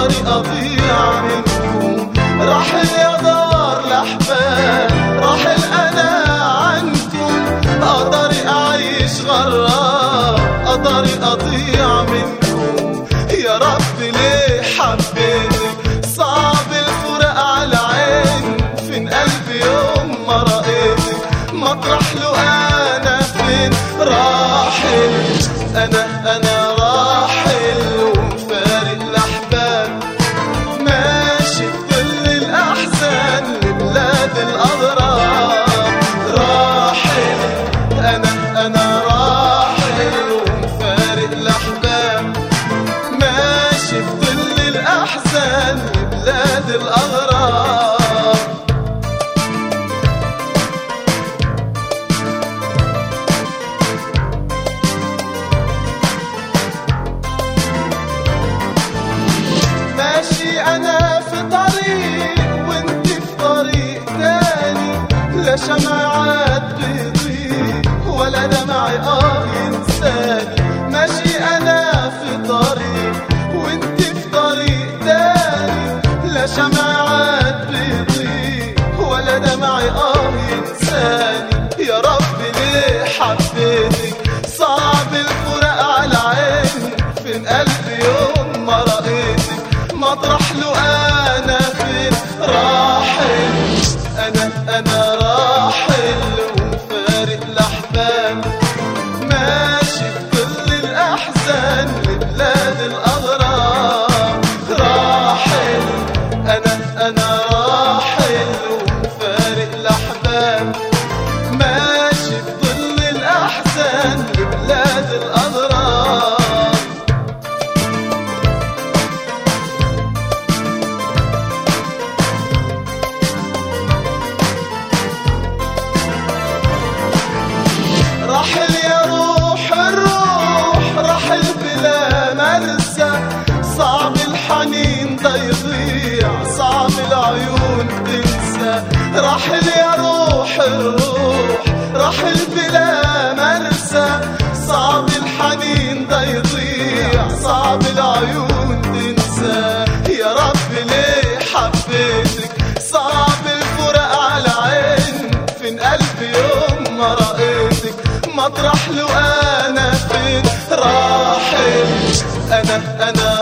اقدر اضيع منكم راحل يا دار الاحباب راحل انا عنكم اقدر اعيش غراب اقدر اضيع منكم يا رب ليه حبيتك صعب الفراق على عين فين قلبي يوم ما رأيتك مطرح له انا فين راحل انا انا راحل ومفارق الاحباب ماشي بظل الاحزان لبلاد الاغراب راحل انا انا راحل ومفارق الاحباب ماشي بظل الاحزان لبلاد الاغراب ماشي انا في طريق وانت في طريق تاني لا شمعات بيضيء ولا دمعي اه ينساني ماشي انا في طريق وانت في طريق تاني لا شمعات بيضيء ولا دمعي اه ينساني يا رب ليه حبيتك صعب الفراق على عيني فين قلبي يوم ما رأيتك مطرح له انا فين راحل انا انا راحل ومفارق الاحباب ماشي بكل الاحزان لبلاد الاغراب راحل انا انا راحل ومفارق الاحباب ماشي بظل الاحزان لبلاد الاغراب رحل يا روح الروح رحل بلا مرسى صعب الحنين ده يضيع صعب العيون تنسى رحل يا روح الروح رحل بلا مرسى صعب الحنين ده يضيع صعب العيون تنسى يا رب ليه حبيتك صعب الفراق على عين فين قلبي يوم ما رأيتك مطرح له انا فين راحل انا انا